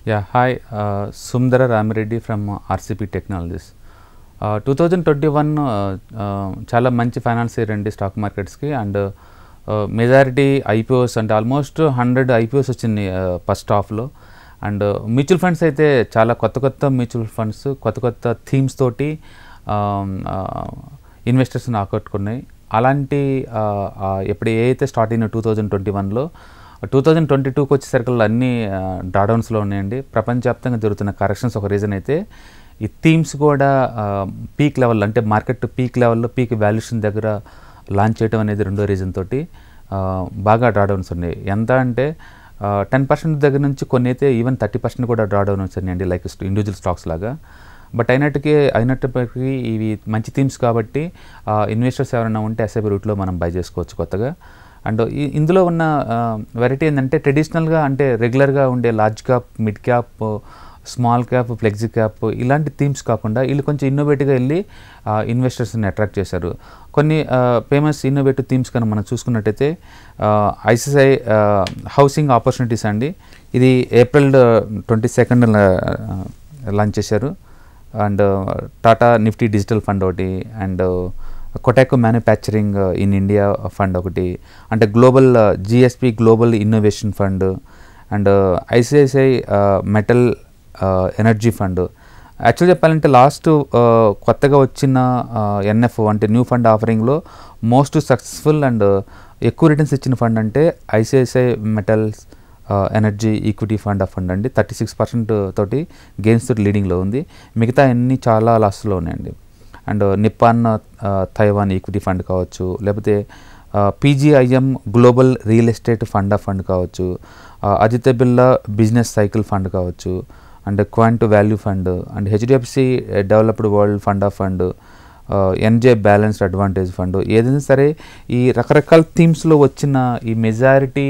Yeah, hi, uh, Sumdara Ramireddy from uh, RCP Technologies. Two thousand twenty one చాలా మంచి finance year అండి stock మార్కెట్స్కి and majority IPOs అంటే almost hundred IPOs వచ్చింది first హాఫ్లో and mutual funds అయితే చాలా కొత్త కొత్త మ్యూచువల్ ఫండ్స్ కొత్త కొత్త థీమ్స్ తోటి ఇన్వెస్టర్స్ని ఆకట్టుకున్నాయి అలాంటి ఆ, ఆ, ఎప్పుడు ఏ అయితే స్టార్ట్ అయిన టూ థౌజండ్ ట్వంటీ వన్లో టూ థౌజండ్ ట్వంటీ టూకి వచ్చేసరికి అన్నీ డ్రాడౌన్స్లో ఉన్నాయండి ప్రపంచవ్యాప్తంగా జరుగుతున్న కరెక్షన్స్ ఒక రీజన్ అయితే ఈ థీమ్స్ కూడా పీక్ లెవెల్ అంటే మార్కెట్ పీక్ లెవెల్లో పీక్ వాల్యుయేషన్ దగ్గర లాంచ్ చేయడం అనేది రెండో రీజన్ తోటి ఆ, బాగా డ్రాడౌన్స్ ఉన్నాయి ఎంత అంటే టెన్ పర్సెంట్ దగ్గర నుంచి కొన్ని అయితే ఈవెన్ థర్టీ పర్సెంట్ కూడా డ్రాడౌన్ వచ్చాయండి లైక్ ఇండివిజువల్ స్టాక్స్ లాగా బట్ అయినట్టుకి అయినప్పటికీ ఇవి మంచి థీమ్స్ కాబట్టి ఇన్వెస్టర్స్ ఎవరైనా ఉంటే ఎస్ఐబి రూట్లో మనం బై చేసుకోవచ్చు కొత్తగా అండ్ ఈ- ఇందులో ఉన్న వెరైటీ ఏంటంటే ట్రెడిషనల్గా అంటే రెగ్యులర్గా ఉండే large cap mid cap small cap flexi cap ఇలాంటి థీమ్స్ కాకుండా వీళ్ళు కొంచెం ఇన్నోవేటివ్గా వెళ్ళి ఇన్వెస్టర్స్ని అట్రాక్ట్ చేశారు కొన్ని ఫేమస్ ఇన్నోవేటివ్ థీమ్స్ కనుక మనం చూసుకున్నట్టయితే ఐసిఐ హౌసింగ్ ఆపర్చునిటీస్ అండి ఇది ఏప్రిల్ ట్వంటీ సెకండ్ లాంచ్ చేశారు and Tata Nifty digital fund ఒకటి అండ్ కొటాకో మ్యానుఫ్యాక్చరింగ్ ఇన్ ఇండియా ఫండ్ ఒకటి అంటే global GSP global innovation fund and ICICI metal energy fund actual చెప్పాలంటే లాస్ట్ కొత్తగా వచ్చిన ఎన్ఎఫ్ అంటే న్యూ ఫండ్ ఆఫరింగ్లో మోస్ట్ సక్సెస్ఫుల్ అండ్ ఎక్కువ రిటర్న్స్ ఇచ్చిన ఫండ్ అంటే ICICI metals energy equity fund of fund అండి థర్టీ సిక్స్ పర్సెంట్ తోటి గెయిన్స్ తోటి లీడింగ్లో ఉంది మిగతా అన్ని చాలా లాస్లో ఉన్నాయండి అండ్ నిప్పాన్ ఆ, తైవాన్ ఈక్విటీ ఫండ్ కావచ్చు లేకపోతే PGIM global real estate fund of fund కావచ్చు ఆ, Aditya Birla business cycle fund కావచ్చు and quant value fund and HDFC developed world fund of fund NJ balanced advantage fund ఏదైనా సరే ఈ రకరకాల థీమ్స్లో వచ్చిన ఈ మెజారిటీ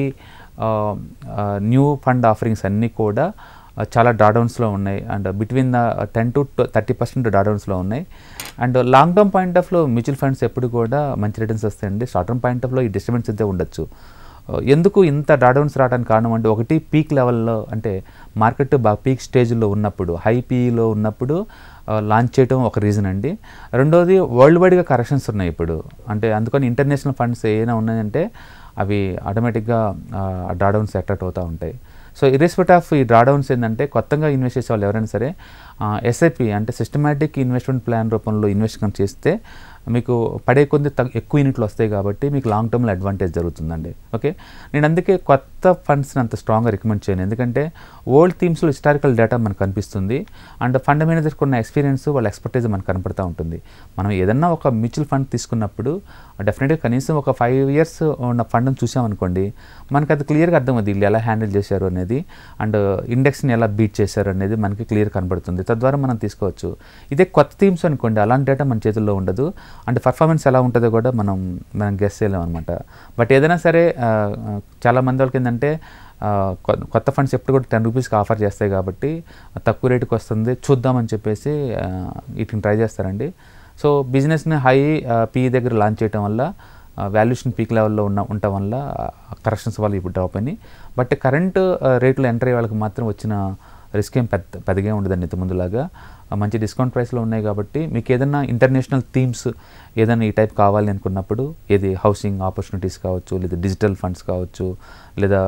న్యూ ఫండ్ ఆఫరింగ్స్ అన్నీ కూడా ఆ, చాలా డ్రాడౌన్స్లో ఉన్నాయి and between the ten to thirty percent డ్రాడౌన్స్లో ఉన్నాయి అండ్ లాంగ్ టర్మ్ పాయింట్ ఆఫ్లో మ్యూచువల్ ఫండ్స్ ఎప్పుడు కూడా మంచి రిటర్న్స్ వస్తాయండి షార్ట్ టర్మ్ పాయింట్ ఆఫ్లో ఈ డిస్టర్బెన్స్ అయితే ఉండొచ్చు ఆ, ఎందుకు ఇంత డ్రాడౌన్స్ రావడానికి కారణం అంటే ఒకటి పీక్ లెవెల్లో అంటే మార్కెట్ బాగా పీక్ స్టేజ్లో ఉన్నప్పుడు హై పీఈలో ఉన్నప్పుడు లాంచ్ చేయడం ఒక రీజన్ అండి రెండోది వరల్డ్ వైడ్గా కరెక్షన్స్ ఉన్నాయి ఇప్పుడు అంటే అందుకని ఇంటర్నేషనల్ ఫండ్స్ ఏమైనా ఉన్నాయంటే అవి ఆటోమేటిక్గా డ్రాడౌన్స్ అట్రాక్ట్ అవుతూ ఉంటాయి సో ఇరెస్పెక్ట్ ఆఫ్ ఈ డ్రాడౌన్స్ ఏంటంటే కొత్తగా ఇన్వెస్ట్ చేసే వాళ్ళు ఎవరైనా సరే ఎస్ఐపి అంటే సిస్టమేటిక్ ఇన్వెస్ట్మెంట్ ప్లాన్ రూపంలో ఇన్వెస్ట్ కనుక చేస్తే మీకు పడే కొద్ది తగ్గ ఎక్కువ యూనిట్లు వస్తాయి కాబట్టి మీకు లాంగ్ టర్మ్లో అడ్వాంటేజ్ జరుగుతుందండి ఓకే నేను అందుకే కొత్త ఫండ్స్ని అంత స్ట్రాంగ్గా రికమెండ్ చేయను ఎందుకంటే ఓల్డ్ థీమ్స్లో హిస్టారికల్ డేటా మనకు కనిపిస్తుంది అండ్ ఫండ్ మేనేజర్కి ఉన్న ఎక్స్పీరియన్స్ వాళ్ళ ఎక్స్పర్టైజ్ మనకు కనపడుతూ ఉంటుంది మనం ఏదన్నా ఒక మ్యూచువల్ ఫండ్ తీసుకున్నప్పుడు డెఫినెట్గా కనీసం ఒక ఫైవ్ ఇయర్స్ ఉన్న ఫండ్ని చూసామనుకోండి మనకి అది క్లియర్గా అర్థమవుతుంది వీళ్ళు ఎలా హ్యాండిల్ చేశారు అనేది అండ్ ఇండెక్స్ని ఎలా బీట్ చేశారు అనేది మనకి క్లియర్ కనబడుతుంది తద్వారా మనం తీసుకోవచ్చు ఇదే కొత్త థీమ్స్ అనుకోండి అలాంటి డేటా మన చేతుల్లో ఉండదు అండ్ పర్ఫార్మెన్స్ ఎలా ఉంటుందో కూడా మనం మనం గెస్ చేయలేం అనమాట బట్ ఏదైనా సరే ఆ, ఆ, చాలా మంది వాళ్ళకి ఏంటంటే ఆ, కొ- కొత్త ఫండ్స్ ఎప్పుడు కూడా టెన్ రూపీస్కి ఆఫర్ చేస్తాయి కాబట్టి తక్కువ రేటుకి వస్తుంది చూద్దామని చెప్పేసి ఆ, వీటిని ట్రై చేస్తారండి సో బిజినెస్ని హై పీ దగ్గర లాంచ్ చేయడం వల్ల వాల్యుయేషన్ పీక్ లెవెల్లో ఉన్న ఉండటం వల్ల కరెక్షన్స్ వల్ల ఇప్పుడు డ్రాప్ అయినాయి బట్ కరెంట్ రేట్లో ఎంటర్ అయ్యే వాళ్ళకి మాత్రం వచ్చిన రిస్క్ ఏం పెద్ద పెద్దగా ఉండదండి ఇంత ముందులాగా ఆ, మంచి డిస్కౌంట్ ప్రైస్లో ఉన్నాయి కాబట్టి మీకు ఏదైనా ఇంటర్నేషనల్ థీమ్స్ ఏదైనా ఈ టైప్ కావాలి అనుకున్నప్పుడు ఏది హౌసింగ్ ఆపర్చునిటీస్ కావచ్చు లేదా డిజిటల్ ఫండ్స్ కావచ్చు లేదా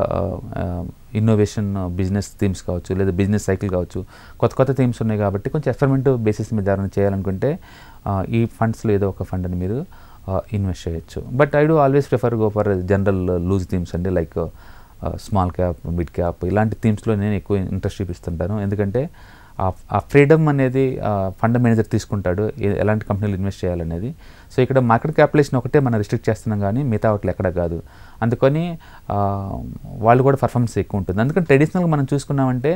ఇన్నోవేషన్ బిజినెస్ థీమ్స్ కావచ్చు లేదా బిజినెస్ సైకిల్ కావచ్చు కొత్త కొత్త థీమ్స్ ఉన్నాయి కాబట్టి కొంచెం ఎక్స్పెరిమెంట్ బేసిస్ మీద ఏమైనా చేయాలనుకుంటే ఆ, ఈ ఫండ్స్లో ఏదో ఒక ఫండ్ అని మీరు ఇన్వెస్ట్ చేయొచ్చు but I do always prefer go for general loose themes అండి like small cap mid cap ఇలాంటి థీమ్స్లో నేను ఎక్కువ ఇంట్రెస్ట్ చూపిస్తుంటాను ఎందుకంటే ఆ- ఆ ఫ్రీడమ్ అనేది ఫండ్ మేనేజర్ తీసుకుంటాడు ఏ- ఎలాంటి కంపెనీలు ఇన్వెస్ట్ చేయాలనేది సో ఇక్కడ మార్కెట్ క్యాపిటలేషన్ ఒకటే మనం రిస్ట్రిక్ట్ చేస్తున్నాం కానీ మిగతా వాటిలో ఎక్కడ కాదు అందుకని ఆ, వాళ్ళు కూడా పర్ఫార్మెన్స్ ఎక్కువ ఉంటుంది అందుకని ట్రెడిషనల్గా మనం చూసుకున్నామంటే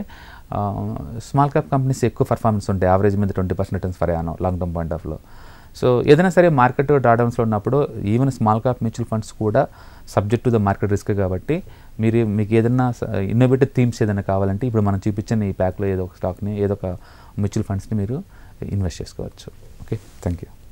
స్మాల్ క్యాప్ కంపెనీస్ ఎక్కువ పర్ఫార్మెన్స్ ఉంటాయి యావరేజ్ మీద twenty percent returns for annum long term point ఆఫ్లో సో ఏదైనా సరే మార్కెట్ డ్రాడౌన్స్లో ఉన్నప్పుడు even small cap mutual funds కూడా subject to the market risk కాబట్టి మీరు మీకు ఏదైనా ఇన్నోవేటివ్ థీమ్స్ ఏదైనా కావాలంటే ఇప్పుడు మనం చూపించిన ఈ ప్యాక్లో ఏదో ఒక స్టాక్ని ఏదో ఒక మ్యూచువల్ ఫండ్స్ని మీరు ఇన్వెస్ట్ చేసుకోవచ్చు ఓకే థ్యాంక్ యూ